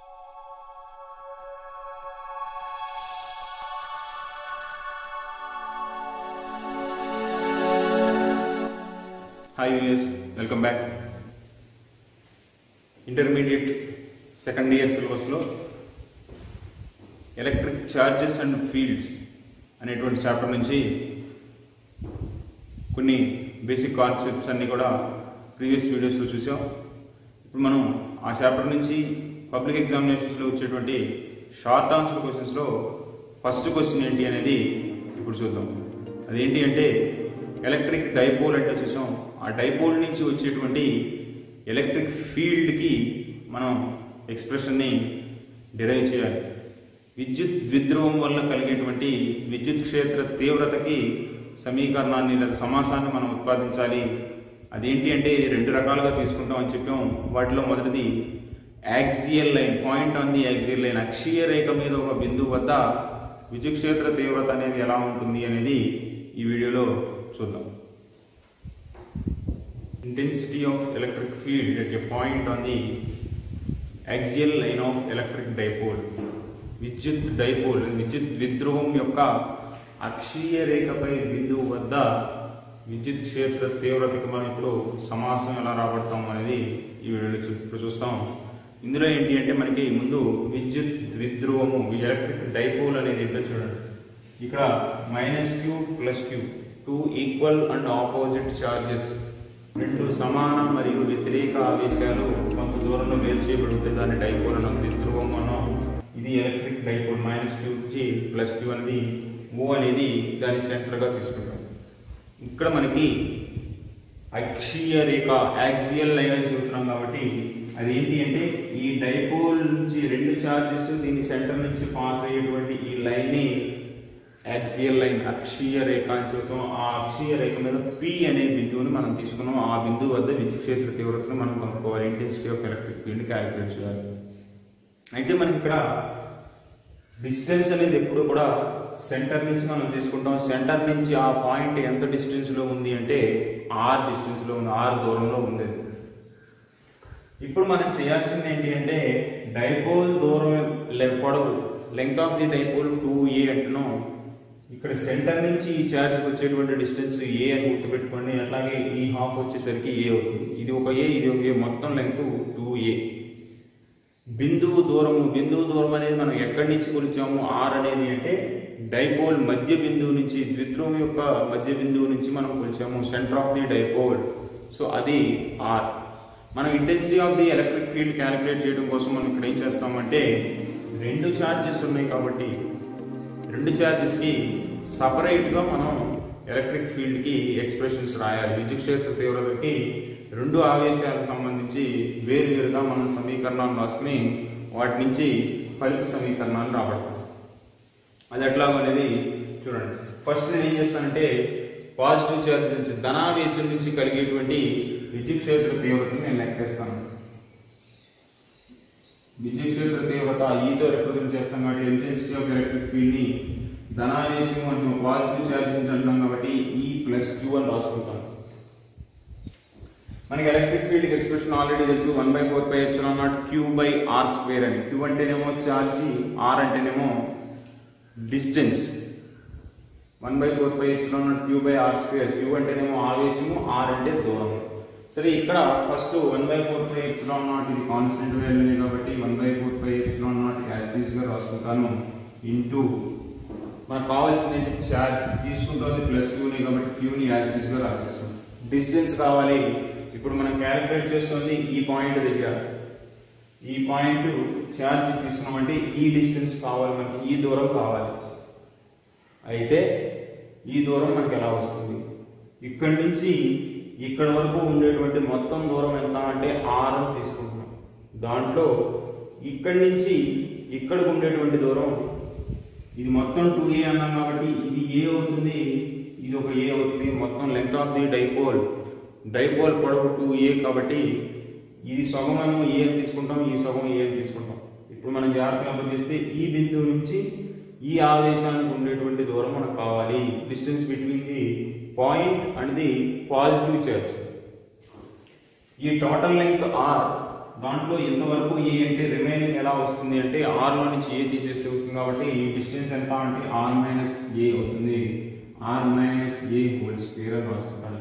hi యూఎస్ welcome back intermediate second year సిలబస్లో electric charges and fields అనేటువంటి chapter నుంచి కొన్ని బేసిక్ కాన్సెప్ట్స్ అన్నీ కూడా ప్రీవియస్ వీడియోస్లో చూసాం ఇప్పుడు మనం ఆ చాప్టర్ నుంచి పబ్లిక్ ఎగ్జామినేషన్స్లో వచ్చేటువంటి షార్ట్ ఆన్సర్ క్వశ్చన్స్లో ఫస్ట్ క్వశ్చన్ ఏంటి అనేది ఇప్పుడు చూద్దాం అదేంటి అంటే ఎలక్ట్రిక్ డైపోల్ అంటే చూసాం ఆ డైపోల్ నుంచి వచ్చేటువంటి ఎలక్ట్రిక్ ఫీల్డ్కి మనం ఎక్స్ప్రెషన్ని డిరైవ్ చేయాలి విద్యుత్ ద్విధ్రువం వల్ల కలిగేటువంటి విద్యుత్ క్షేత్ర తీవ్రతకి సమీకరణాన్ని లేదా సమాసాన్ని మనం ఉత్పాదించాలి అదేంటి అంటే రెండు రకాలుగా తీసుకుంటాం అని చెప్పాం వాటిలో మొదటిది axial line point on the axial line అక్షీయ రేఖ మీద ఒక బిందువు వద్ద విద్యుత్ క్షేత్ర తీవ్రత అనేది ఎలా ఉంటుంది అనేది ఈ వీడియోలో చూద్దాం intensity of electric field at a point on the axial line of electric dipole విద్యుత్ డైపోల్ విద్యుత్ విద్రువం యొక్క అక్షీయ రేఖపై బిందువు వద్ద విద్యుత్ క్షేత్ర తీవ్రతకి మనం ఇప్పుడు సమాసం ఎలా రాబడతాం అనేది ఈ వీడియోలో చూ ఇప్పుడు చూస్తాం ఇందులో ఏంటి అంటే మనకి ముందు విద్యుత్ విద్రువము ఎలక్ట్రిక్ డైపోల్ అనేది ఏంటో చూడండి ఇక్కడ minus Q plus Q two equal and opposite charges రెండు సమాన మరియు వ్యతిరేక ఆవేశాలు కొంత దూరంలో వేరు చేయబడి ఉంటే దాన్ని డైపోల్ అన్నాం విద్రువం అన్నాం ఇది ఎలక్ట్రిక్ డైపోల్ మైనస్ క్యూ నుంచి ప్లస్ క్యూ అనేది ఓ అనేది దాని సెంటర్గా తీసుకుంటాం ఇక్కడ మనకి అక్షీయ రేఖ యాక్సియల్ లైన్ అని చూస్తున్నాం కాబట్టి అది ఏంటి అంటే ఈ డైపోల్ నుంచి రెండు చార్జెస్ దీని సెంటర్ నుంచి పాస్ అయ్యేటువంటి ఈ లైన్ని యాక్సియల్ లైన్ అక్షీయ రేఖ అని చెబుతాం ఆ అక్షీయ రేఖ మీద పి అనే బిందువుని మనం తీసుకున్నాం ఆ బిందువు వద్ద విద్యుత్ క్షేత్ర తీవ్రతను మనం కనుక్కోవాలి intensity of electric field calculate చేయాలి అయితే మనకి ఇక్కడ డిస్టెన్స్ అనేది ఎప్పుడు కూడా సెంటర్ నుంచి మనం తీసుకుంటాం సెంటర్ నుంచి ఆ పాయింట్ ఎంత డిస్టెన్స్లో ఉంది అంటే ఆర్ డిస్టెన్స్లో ఉంది ఆర్ దూరంలో ఉంది ఇప్పుడు మనం చేయాల్సింది ఏంటి అంటే డైపోల్ దూరం లె- పొడవు length of the dipole two A అంటున్నాం ఇక్కడ సెంటర్ నుంచి ఈ ఛార్జ్కి వచ్చేటువంటి డిస్టెన్స్ ఏ అని గుర్తుపెట్టుకోండి అట్లాగే ఈ హాఫ్ వచ్చేసరికి ఏ అవుతుంది ఇది ఒక ఏ ఇది ఒక ఏ మొత్తం లెంగ్త్ టూ ఏ బిందువు దూరము బిందువు దూరం అనేది మనం ఎక్కడి నుంచి కొలిచాము ఆర్ అనేది అంటే డైపోల్ మధ్య బిందువు నుంచి ద్విధ్రువం యొక్క మధ్య బిందువు నుంచి మనం కొలిచాము centre of the dipole so అది ఆర్ మనం intensity of the electric field calculate చేయడం కోసం మనం ఇక్కడ ఏం చేస్తామంటే రెండు ఛార్జెస్ ఉన్నాయి కాబట్టి రెండు ఛార్జెస్కి సపరేట్గా మనం ఎలక్ట్రిక్ ఫీల్డ్కి ఎక్స్ప్రెషన్స్ రాయాలి విద్యుత్ క్షేత్ర తీవ్రతకి రెండు ఆవేశాలకు సంబంధించి వేరువేరుగా మనం సమీకరణాలు రాసుకుని వాటి నుంచి ఫలిత సమీకరణాలు రాబడతాం అది ఎట్లా అనేది చూడండి ఫస్ట్ నేను ఏం చేస్తానంటే పాజిటివ్ ఛార్జ్ నుంచి ధనావేశం నుంచి కలిగేటువంటి విద్యుత్ క్షేత్ర తీవ్రతని నేను లెక్కేస్తాను విద్యుత్ క్షేత్ర తీవ్రత ఈతో రిప్రజెంట్ చేస్తాం కాబట్టి ఇంటెన్సిటీ ఆఫ్ ఎలక్ట్రిక్ ఫీల్డ్ని ధనావేశం అంటున్నాం పాజిటివ్ ఛార్జ్ నుంచి అంటున్నాం కాబట్టి ఈ ప్లస్ క్యూ అని రాసుకుంటాం మనకి ఎలక్ట్రిక్ ఫీల్డ్ ఎక్స్ప్రెషన్ ఆల్రెడీ తెలుసు one by four by epsilon nought Q by R square అని క్యూ అంటేనేమో ఛార్జ్ ఆర్ అంటేనేమో distance one by four by epsilon nought Q by R square Q అంటేనేమో ఆవేశము R అంటే దూరం సరే ఇక్కడ first one by four by epsilon nought ఇది కాన్స్టెంట్ వాల్యూనే కాబట్టి one by four by epsilon nought యాస్టీస్ గా రాసుకుంటాను ఇంటూ మనకు కావాల్సింది ఏంటి ఛార్జ్ తీసుకుంటుంది ప్లస్ క్యూని కాబట్టి క్యూని యాస్టీస్ గా రాసేస్తాం డిస్టెన్స్ కావాలి ఇప్పుడు మనం క్యాలిక్యులేట్ చేస్తుంది ఈ పాయింట్ దగ్గర ఈ పాయింట్ ఛార్జ్ తీసుకున్నామంటే ఈ డిస్టెన్స్ కావాలి మనకి ఈ దూరం కావాలి అయితే ఈ దూరం మనకి ఎలా వస్తుంది ఇక్కడి నుంచి ఇక్కడ వరకు ఉండేటువంటి మొత్తం దూరం ఎంత అంటే ఆర్ అని తీసుకుంటున్నాం దాంట్లో ఇక్కడి నుంచి ఇక్కడికి ఉండేటువంటి దూరం ఇది మొత్తం టూ ఏ అన్నాం కాబట్టి ఇది ఏ అవుతుంది ఇది ఒక ఏ అవుతుంది మొత్తం length of the dipole dipole పొడవు టూ ఏ కాబట్టి ఇది సగం ఏమో ఏ అని తీసుకుంటాం ఈ సగం ఏ అని తీసుకుంటాం ఇప్పుడు మనం జాగ్రత్తగా అర్థం చేస్తే ఈ బిందువు నుంచి ఈ ఆవేశానికి ఉండేటువంటి దూరం మనకు కావాలి distance between the point and the positive charge ఈ టోటల్ లెంగ్త్ ఆర్ దాంట్లో ఎంతవరకు ఏ అంటే రిమైనింగ్ ఎలా వస్తుంది అంటే ఆర్ లో నుంచి ఏ తీసేస్తే వస్తుంది కాబట్టి డిస్టెన్స్ ఎంత అంటే ఆర్ మైనస్ ఏ అవుతుంది R minus A whole square అని రాసుకుంటాను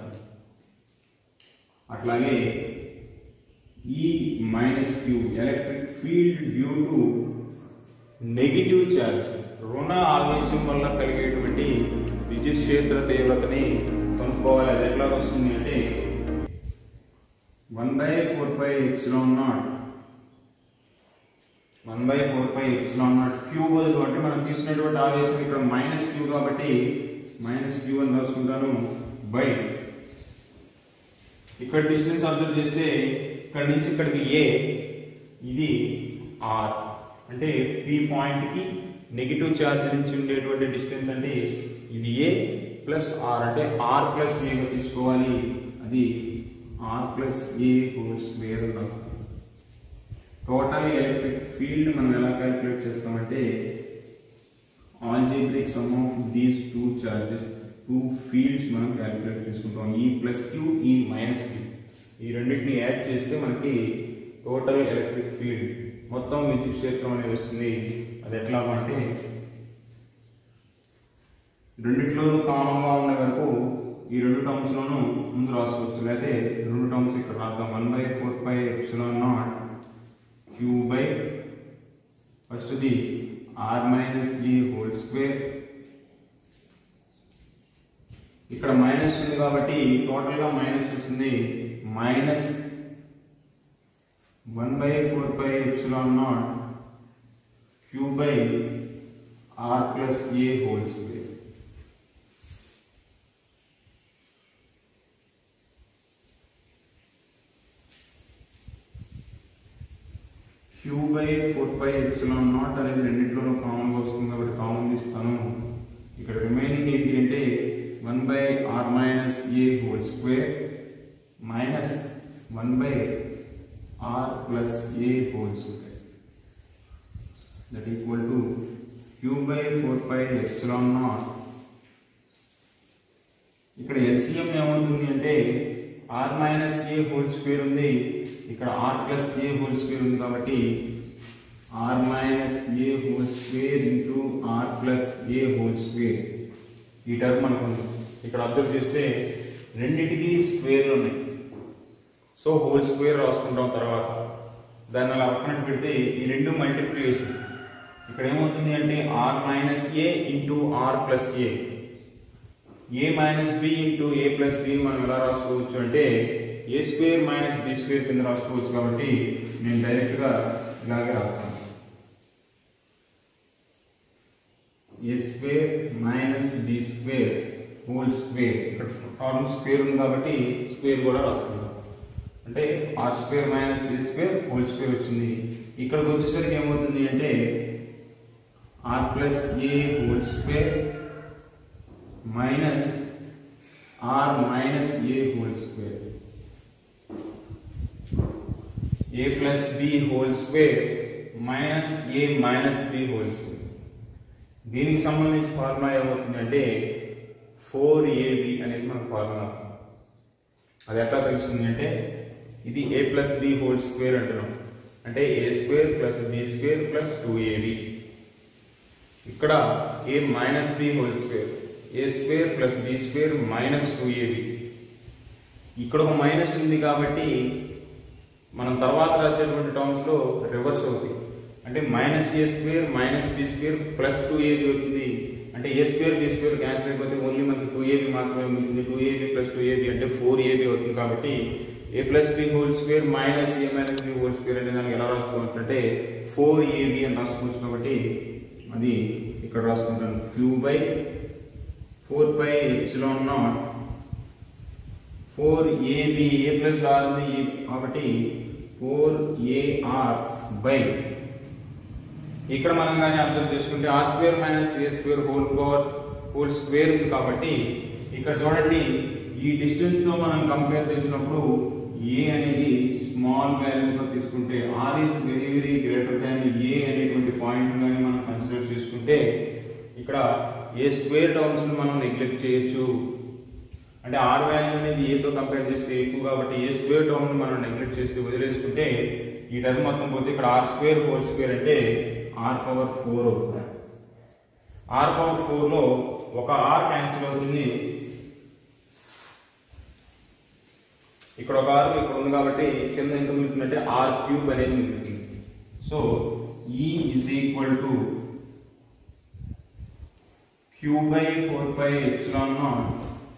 అట్లాగే ఈ minus Q electric field due to negative charge రుణ ఆవేశం వల్ల కలిగేటువంటి విద్యుత్ క్షేత్ర తీవ్రతని కనుక్కోవాలి అది ఎట్లా వస్తుంది అంటే one by four by epsilon not one by four by epsilon nought Q బదులు అంటే మనం తీసుకున్నటువంటి ఆవేశం ఇక్కడ మైనస్ క్యూ కాబట్టి మైనస్ క్యూ అని రాసుకుంటాను బై ఇక్కడ డిస్టెన్స్ అబ్జర్వ్ చేస్తే ఇక్కడ నుంచి ఇక్కడికి ఏ ఇది ఆర్ అంటే పి పాయింట్కి నెగిటివ్ ఛార్జ్ నుంచి ఉండేటువంటి డిస్టెన్స్ అంటే ఇది ఏ ప్లస్ ఆర్ అంటే ఆర్ ప్లస్ ఏగా తీసుకోవాలి అది R plus A whole square అని రాస్తాం టోటల్ ఎలక్ట్రిక్ ఫీల్డ్ మనం ఎలా క్యాలిక్యులేట్ చేస్తామంటే algebraic sum of these two charges two fields మనం క్యాలిక్యులేట్ చేసుకుంటాం ఈ ప్లస్ క్యూ ఈ మైనస్ క్యూ ఈ రెండింటిని యాడ్ చేస్తే మనకి టోటల్ ఎలక్ట్రిక్ ఫీల్డ్ మొత్తం విద్యుత్ క్షేత్రం అనేది వస్తుంది అది ఎట్లా అంటే రెండిట్లోనూ కామన్గా ఉన్న వరకు ఈ రెండు టర్మ్స్ లోనూ ముందు రాసుకోవచ్చు లేకపోతే రెండు టర్మ్స్ ఇక్కడ రాద్దాం one by four by epsilon nought Q by ఫస్ట్ది ఆర్ మైనస్ ఈ హోల్ స్క్వేర్ ఇక్కడ మైనస్ ఉంది కాబట్టి టోటల్గా మైనస్ వస్తుంది minus one by four by epsilon nought Q by R plus A whole square Q by four by epsilon nought అనేది రెండింటిలోనూ కామన్గా వస్తుంది కాబట్టి కామన్ తీస్తాను ఇక్కడ రిమైనింగ్ ఏంటి అంటే one by R minus A whole square minus one by R plus A whole square that equal to queue by four by epsilon nought ఇక్కడ ఎల్సిఎం ఏమవుతుంది అంటే R minus A whole square ఉంది ఇక్కడ R plus A whole square ఉంది కాబట్టి R minus A whole square into R plus A whole square ఈ term మనకు ఉంది ఇక్కడ అబ్జర్వ్ చేస్తే రెండింటికి స్క్వేర్లు ఉన్నాయి సో హోల్ స్క్వేర్ రాసుకుంటాం తర్వాత దాన్ని అలా పక్కన పెడితే ఈ రెండు మల్టిప్లికేషన్ ఇక్కడ ఏమవుతుంది అంటే R minus A into R plus A A minus B into A plus B మనం ఎలా రాసుకోవచ్చు అంటే A square minus B square కింద రాసుకోవచ్చు కాబట్టి నేను డైరెక్ట్గా ఇలాగే రాస్తాను A square minus B square whole square ఇక్కడ టర్మ్ స్క్వేర్ ఉంది కాబట్టి స్క్వేర్ కూడా రాసుకుంటాం అంటే R square minus A square whole square వచ్చింది ఇక్కడికి వచ్చేసరికి ఏమవుతుంది అంటే R plus A whole square minus R minus A whole square A plus B whole square minus A minus B whole square దీనికి సంబంధించి ఫార్ములా ఏమవుతుంది అంటే ఫోర్ ఏబి అనేది మన ఫార్ములా అది ఎట్లా తెలుస్తుంది అంటే ఇది A plus B whole square అంటున్నాం అంటే A square plus B square plus two AB ఇక్కడ A minus B whole square A square plus B square minus two AB ఇక్కడ ఒక మైనస్ ఉంది కాబట్టి మనం తర్వాత రాసేటువంటి టర్మ్స్ లో రివర్స్ అవుతుంది అంటే minus A square minus B square plus two AB అవుతుంది అంటే A square B square cancel అయిపోతే ఓన్లీ మనకి టూ ఏబి మాత్రమే ఉంటుంది two AB plus two AB అంటే ఫోర్ ఏబి అవుతుంది కాబట్టి A plus B whole square minus A minus B whole square అంటే దానికి ఎలా రాసుకోవచ్చు అంటే ఫోర్ ఏబి అని రాసుకోవచ్చు కాబట్టి అది ఇక్కడ రాసుకుంటాను Q by four by epsilon not four AB A plus R ఉంది ఏ కాబట్టి ఫోర్ ఏఆర్ బై ఇక్కడ మనం కానీ అబ్జర్వ్ చేసుకుంటే R square minus A square whole power whole square ఉంది కాబట్టి ఇక్కడ చూడండి ఈ డిస్టెన్స్ తో మనం కంపేర్ చేసినప్పుడు ఏ అనేది స్మాల్ వాల్యూగా తీసుకుంటే R is very very greater than A అనేటువంటి పాయింట్ కానీ మనం కన్సిడర్ చేసుకుంటే ఇక్కడ ఏ స్క్వేర్ టర్మ్స్ మనం నెగ్లెక్ట్ చేయొచ్చు అంటే ఆర్ వాల్యూ అనేది ఏతో కంపేర్ చేస్తే ఎక్కువ కాబట్టి ఏ స్క్వేర్ టర్మ్ మనం నెగ్లెక్ట్ చేస్తే వదిలేసుకుంటే ఈ టర్మ్ మొత్తం పోతే ఇక్కడ ఆర్ స్క్వేర్ హోల్ స్క్వేర్ అంటే ఆర్ పవర్ ఫోర్ అవుతుంది ఆర్ పవర్ ఫోర్లో ఒక ఆర్ క్యాన్సిల్ అవుతుంది ఇక్కడ ఒక ఆర్ ఇక్కడ ఉంది కాబట్టి కింద ఎంత మిగులుతుందంటే ఆర్ క్యూబ్ అనేది మిగులుతుంది so E is equal to queue by four by epsilon not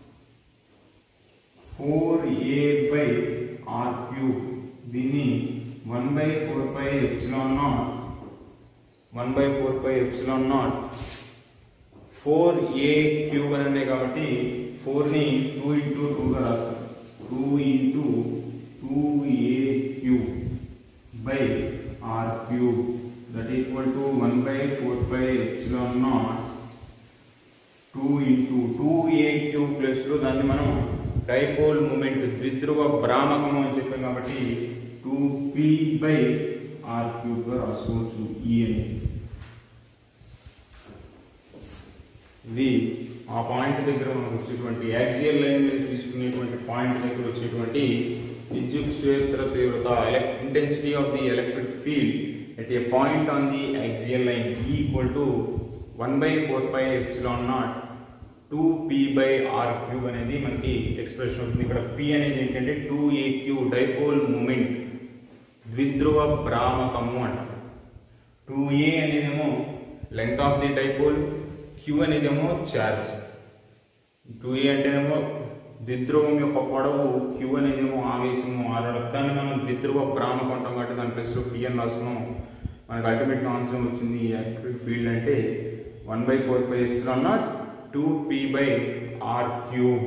four a by r cube దీన్ని one by four by epsilon not one by four by epsilon not four a cube అని ఉన్నాయి కాబట్టి ఫోర్ని two into టూగా రాస్తాం two into two a cube by r cube that equal to one by four by epsilon naught two into two a cube ప్లస్లో దాన్ని మనం dipole moment ద్విధ్రువ భ్రామకము అని చెప్పాం కాబట్టి టూ పీ బై ఆర్ క్యూబ్గా రాసుకోవచ్చు ఈ అని ఇది ఆ పాయింట్ దగ్గర మనకు వచ్చేటువంటి యాక్సియల్ లైన్ మీద తీసుకునేటువంటి పాయింట్ దగ్గర వచ్చేటువంటి విద్యుత్ క్షేత్ర తీవ్రత intensity of the electric field at a point on the axial line equal to one by four by epsilon naught two p by r cube అనేది మనకి ఎక్స్ప్రెషన్ అవుతుంది ఇక్కడ పి అనేది ఏంటంటే two a q dipole moment ద్విధ్రువ భ్రామకము అంటారు two a అనేదేమో length of the dipole q అనేదేమో ఛార్జ్ టూ ఏ అంటేనేమో ద్విధ్రువం యొక్క పొడవు క్యూ అనేదేమో ఆవేశము ఆరడం దాన్ని మనం ద్విధ్రువ భ్రామకం అంటాం కాబట్టి దాని ప్లేస్లో పి అని రాస్తున్నాం మనకు అల్టిమేట్ ఆన్సర్ వచ్చింది ఎలక్ట్రిక్ ఫీల్డ్ అంటే one by four by epsilon naught two p by r cube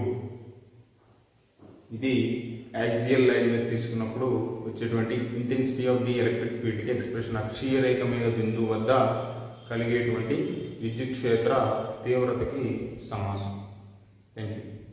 ఇది యాక్సియల్ లైన్ మీద తీసుకున్నప్పుడు వచ్చేటువంటి ఇంటెన్సిటీ ఆఫ్ ది ఎలక్ట్రిక్ ఫీల్డ్కి ఎక్స్ప్రెషన్ అక్షీయ రేఖ మీద బిందువు వద్ద కలిగేటువంటి విద్యుత్ క్షేత్ర తీవ్రతకి సమాసం థ్యాంక్ యూ